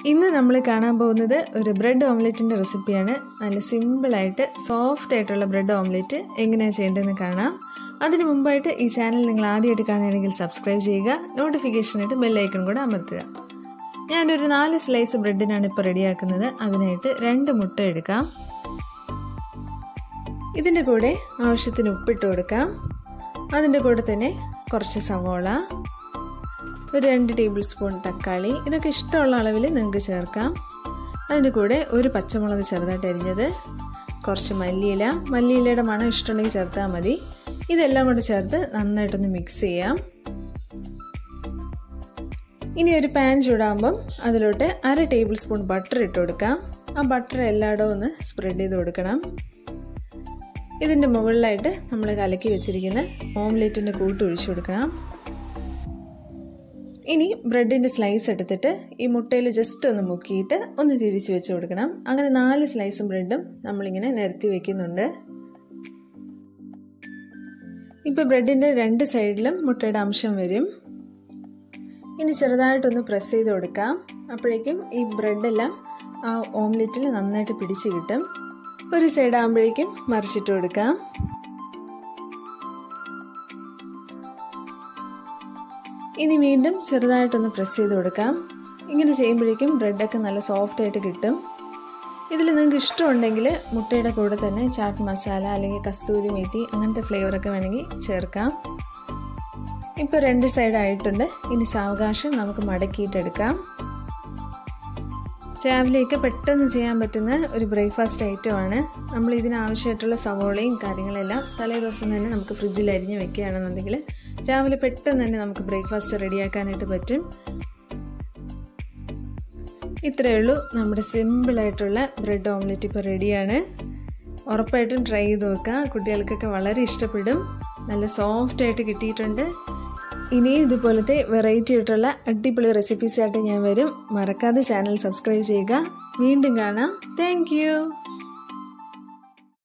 ഇന്ന് നമ്മൾ കാണാൻ പോകുന്നത് ഒരു ബ്രെഡ് ഓംലെറ്റിൻ്റെ റെസിപ്പിയാണ് നല്ല സിമ്പിളായിട്ട് സോഫ്റ്റ് ആയിട്ടുള്ള ബ്രെഡ് ഓംലെറ്റ് എങ്ങനെയാണ് ചെയ്യേണ്ടതെന്ന് കാണാം അതിന് മുമ്പായിട്ട് ഈ ചാനൽ നിങ്ങൾ ആദ്യമായിട്ട് കാണുകയാണെങ്കിൽ സബ്സ്ക്രൈബ് ചെയ്യുക നോട്ടിഫിക്കേഷനായിട്ട് ബെല്ലൈക്കൺ കൂടെ അമർത്തുക ഞാനൊരു നാല് സ്ലൈസ് ബ്രെഡിനാണ് ഇപ്പോൾ റെഡിയാക്കുന്നത് അതിനായിട്ട് രണ്ട് മുട്ട എടുക്കാം ഇതിൻ്റെ കൂടെ ആവശ്യത്തിന് ഉപ്പിട്ട് കൊടുക്കാം അതിൻ്റെ കൂടെ തന്നെ കുറച്ച് സവോള ഒരു രണ്ട് ടേബിൾ സ്പൂൺ തക്കാളി ഇതൊക്കെ ഇഷ്ടമുള്ള അളവിൽ നിങ്ങൾക്ക് ചേർക്കാം അതിൻ്റെ കൂടെ ഒരു പച്ചമുളക് ചെറുതായിട്ട് അരിഞ്ഞത് കുറച്ച് മല്ലിയില മല്ലിയിലയുടെ മണം ഇഷ്ടമുണ്ടെങ്കിൽ ചേർത്താൽ മതി ഇതെല്ലാം കൂടെ ചേർത്ത് നന്നായിട്ടൊന്ന് മിക്സ് ചെയ്യാം ഇനി ഒരു പാൻ ചൂടാകുമ്പം അതിലോട്ട് അര ടേബിൾ സ്പൂൺ ബട്ടർ ഇട്ട് കൊടുക്കാം ആ ബട്ടർ എല്ലായിടവും ഒന്ന് സ്പ്രെഡ് ചെയ്ത് കൊടുക്കണം ഇതിൻ്റെ മുകളിലായിട്ട് നമ്മൾ കലക്കി വെച്ചിരിക്കുന്ന ഓംലെറ്റിൻ്റെ കൂട്ട് ഒഴിച്ചു കൊടുക്കണം ഇനി ബ്രെഡിൻ്റെ സ്ലൈസ് എടുത്തിട്ട് ഈ മുട്ടയിൽ ജസ്റ്റ് ഒന്ന് മുക്കിയിട്ട് ഒന്ന് തിരിച്ച് വെച്ച് കൊടുക്കണം അങ്ങനെ നാല് സ്ലൈസും ബ്രെഡും നമ്മളിങ്ങനെ നിരത്തി വെക്കുന്നുണ്ട് ഇപ്പോൾ ബ്രെഡിൻ്റെ രണ്ട് സൈഡിലും മുട്ടയുടെ അംശം വരും ഇനി ചെറുതായിട്ടൊന്ന് പ്രസ് ചെയ്ത് കൊടുക്കാം അപ്പോഴേക്കും ഈ ബ്രെഡെല്ലാം ആ ഓംലെറ്റിൽ നന്നായിട്ട് പിടിച്ച് കിട്ടും ഒരു സൈഡ് ആകുമ്പോഴേക്കും മറിച്ചിട്ട് കൊടുക്കാം ഇനി വീണ്ടും ചെറുതായിട്ടൊന്ന് പ്രസ് ചെയ്ത് കൊടുക്കാം ഇങ്ങനെ ചെയ്യുമ്പോഴേക്കും ബ്രെഡൊക്കെ നല്ല സോഫ്റ്റ് ആയിട്ട് കിട്ടും ഇതിൽ നിങ്ങൾക്ക് ഇഷ്ടമുണ്ടെങ്കിൽ മുട്ടയുടെ കൂടെ തന്നെ ചാട്ട് മസാല അല്ലെങ്കിൽ കസ്തൂരി മേത്തി അങ്ങനത്തെ ഫ്ലേവറൊക്കെ വേണമെങ്കിൽ ചേർക്കാം ഇപ്പോൾ രണ്ട് സൈഡ് ആയിട്ടുണ്ട് ഇനി സാവകാശം നമുക്ക് മടക്കിയിട്ടെടുക്കാം രാവിലെയൊക്കെ പെട്ടെന്ന് ചെയ്യാൻ പറ്റുന്ന ഒരു ബ്രേക്ക്ഫാസ്റ്റ് ഐറ്റമാണ് നമ്മൾ ഇതിനാവശ്യമായിട്ടുള്ള സവോളയും കാര്യങ്ങളെല്ലാം തലേ ദിവസം തന്നെ നമുക്ക് ഫ്രിഡ്ജിൽ അരിഞ്ഞ് വെക്കുകയാണെന്നുണ്ടെങ്കിൽ രാവിലെ പെട്ടെന്ന് തന്നെ നമുക്ക് ബ്രേക്ക്ഫാസ്റ്റ് റെഡിയാക്കാനായിട്ട് പറ്റും ഇത്രയേ ഉള്ളൂ നമ്മുടെ സിമ്പിളായിട്ടുള്ള ബ്രെഡ് ഓംലെറ്റ് ഇപ്പോൾ റെഡിയാണ് ഉറപ്പായിട്ടും ട്രൈ ചെയ്ത് നോക്കുക കുട്ടികൾക്കൊക്കെ വളരെ ഇഷ്ടപ്പെടും നല്ല സോഫ്റ്റ് ആയിട്ട് കിട്ടിയിട്ടുണ്ട് ഇനിയും ഇതുപോലത്തെ വെറൈറ്റി ആയിട്ടുള്ള അടിപൊളി റെസിപ്പീസായിട്ട് ഞാൻ വരും മറക്കാതെ ചാനൽ സബ്സ്ക്രൈബ് ചെയ്യുക വീണ്ടും കാണാം താങ്ക്